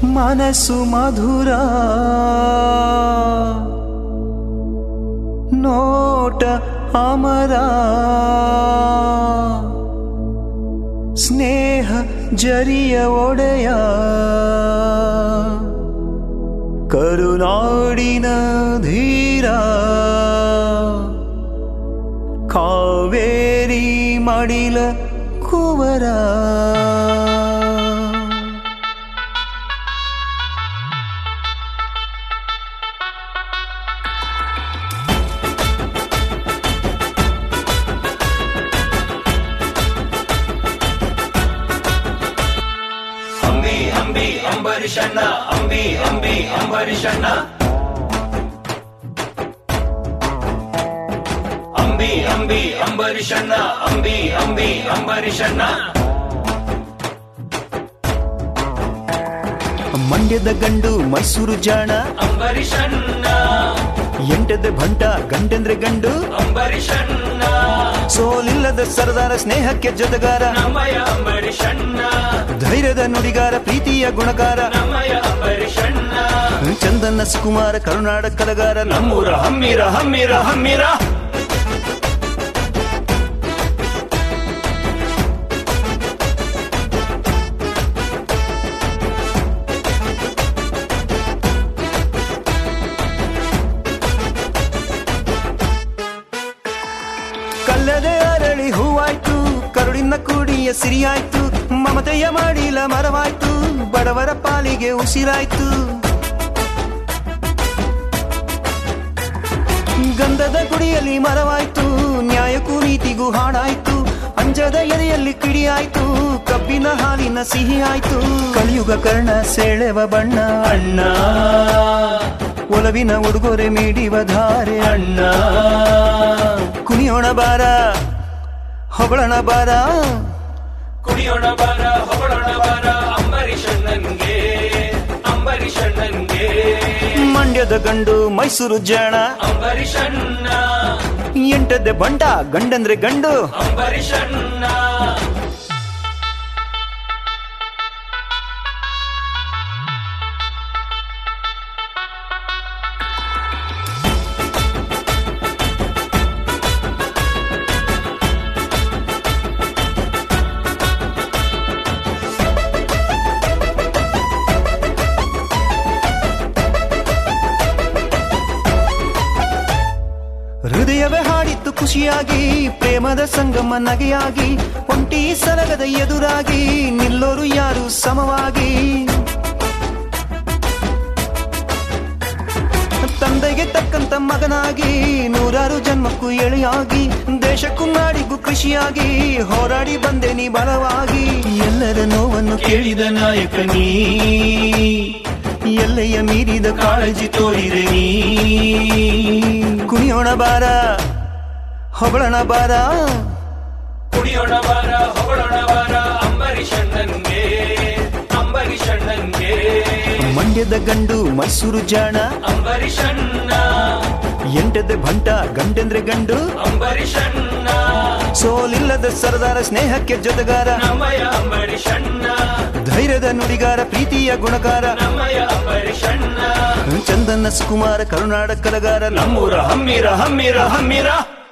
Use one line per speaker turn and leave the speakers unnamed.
ಮನಸ್ಸು ಮಧುರ ನೋಟ ಅಮರ ಸ್ನೇಹ ಜರಿಯ ಒಡೆಯ ಕರುನಾಡಿನ ಧೀರ ಕಾವೇರಿ ಮಡಿಲ ಕುವರ
ಅಂಬಿ ಅಂಬಿ ಅಂಬರೀಷಣ್ಣ ಅಂಬಿ ಅಂಬಿ ಅಂಬರೀಷಣ್ಣ ಅಂಬಿ ಅಂಬಿ ಅಂಬರೀಷಣ್ಣ ಅಂಬಿ ಅಂಬಿ ಅಂಬರೀಷಣ್ಣ
ಮಂಡ್ಯದ ಗಂಡು ಮೈಸೂರು ಜಾಣ
ಅಂಬರೀಷಣ್ಣ
ಎಂಟದ ಭಂಟ ಗಂಡೆಂದ್ರೆ ಗಂಡು
ಅಂಬರೀಷಣ್ಣ
ಸೋಲಿಲ್ಲದ ಸರದಾರ ಸ್ನೇಹಕ್ಕೆ ಜೊತೆಗಾರ
ನಮ್ಮಯ ಅಂಬರೀಷಣ್ಣ
ಧೈರ್ಯದ ನುಡಿಗಾರ ಪ್ರೀತಿಯ ಗುಣಗಾರ
ನಮ್ಮಯ ಅಂಬರೀಷಣ್ಣ
ಚಂದನ್ನ ಸುಕುಮಾರ ಕರುನಾಡ ಕಲಗಾರ ನಮ್ಮೂರ
ಹಮ್ಮಿರ ಹಮ್ಮಿರ ಹಮ್ಮಿರ
ಕಲ್ಲದೆ ಅರಳಿ ಹೂವಾಯ್ತು ಕರುಳಿನ ಕೂಡಿಯ ಸಿರಿಯಾಯ್ತು ಮಮತೆಯ ಮಾಡಿಲ ಮರವಾಯ್ತು ಬಡವರ ಪಾಲಿಗೆ ಉಸಿರಾಯ್ತು ಗಂಧದ ಗುಡಿಯಲ್ಲಿ ಮರವಾಯ್ತು ನ್ಯಾಯಕ್ಕೂ ನೀತಿಗೂ ಹಾಡಾಯ್ತು ಅಂಜದ ಎದೆಯಲ್ಲಿ ಕಿಡಿಯಾಯ್ತು ಕಬ್ಬಿನ ಹಾಲಿನ ಸಿಹಿ ಆಯ್ತು ಕಲಿಯುಗ ಕರ್ಣ ಸೆಳೆವ ಬಣ್ಣ ಅಣ್ಣ ಒಲವಿನ ಉಡುಗೊರೆ ಮೀಡಿವ ಧಾರೆ ಅಣ್ಣ ಕುಣಿಯೋಣ ಬಾರ ಹೊಗಳಣ ಬಾರ
ಕುಡಿಯೋಣ ಬಾರ ಹೊಗಳೋಣ ಬಾರ ಅಂಬರೀಷಣ್ಣನ್ಗೆ ಅಂಬರೀಷಣ್ಣನ್ಗೆ
ಮಂಡ್ಯದ ಗಂಡು ಮೈಸೂರು ಜಾಣ
ಅಂಬರೀಷಣ್ಣ
ಎಂಟದ್ದೆ ಬಂಟ ಗಂಡಂದ್ರೆ ಗಂಡು
ಅಂಬರೀಷಣ್ಣ
ಹೃದಯವೇ ಹಾಡಿತ್ತು ಖುಷಿಯಾಗಿ ಪ್ರೇಮದ ಸಂಗಮ ನಗೆಯಾಗಿ ಒಂಟಿ ಸಲಗದ ಎದುರಾಗಿ ನಿಲ್ಲೋರು ಯಾರು ಸಮವಾಗಿ ತಂದೆಗೆ ತಕ್ಕಂತ ಮಗನಾಗಿ ನೂರಾರು ಜನ್ಮಕ್ಕೂ ಎಳೆಯಾಗಿ ದೇಶಕ್ಕೂ ನಾಡಿಗೂ ಕೃಷಿಯಾಗಿ ಹೋರಾಡಿ ಬಂದೆ ನೀ ಬಲವಾಗಿ ಎಲ್ಲರ ನೋವನ್ನು ಕೇಳಿದ ನಾಯಕ ನೀ ಎಲ್ಲೆಯ ಮೀರಿದ ಕಾಳಜಿ ತೋರಿದೆ ನೀ ಕುಣಿಯೋಣ ಬಾರ ಹೊಗಳಣ ಬಾರ
ಕುಡಿಯೋಣ ಬಾರ ಹೊಗಳೋಣ ಬಾರ ಅಂಬರೀಷಣ್ಣನ್ಗೆ ಅಂಬರೀಷಣ್ಣನ್ಗೆ
ಮಂಡ್ಯದ ಗಂಡು ಮೈಸೂರು ಜಾಣ
ಅಂಬರೀಷಣ್ಣ
ಎಂಟದ ಭಂಟ ಗಂಡೆಂದ್ರೆ ಗಂಡು
ಅಂಬರೀಷಣ್ಣ
ಸೋಲಿಲ್ಲದ ಸರದಾರ ಸ್ನೇಹಕ್ಕೆ ಜೊತೆಗಾರ
ನಮ್ಮಯ ಅಂಬರೀಷಣ್ಣ
ಧೈರ್ಯದ ನುಡಿಗಾರ ಪ್ರೀತಿಯ ಗುಣಕಾರ
ನಮ್ಮಯ ಅಂಬರೀಷಣ್ಣ
ಚಂದನ್ನ ಸುಕುಮಾರ ಕರುನಾಡ ಕಲಗಾರ ನಮ್ಮೂರ
ಹಮ್ಮಿರ ಹಮ್ಮಿರ ಹಮ್ಮಿರ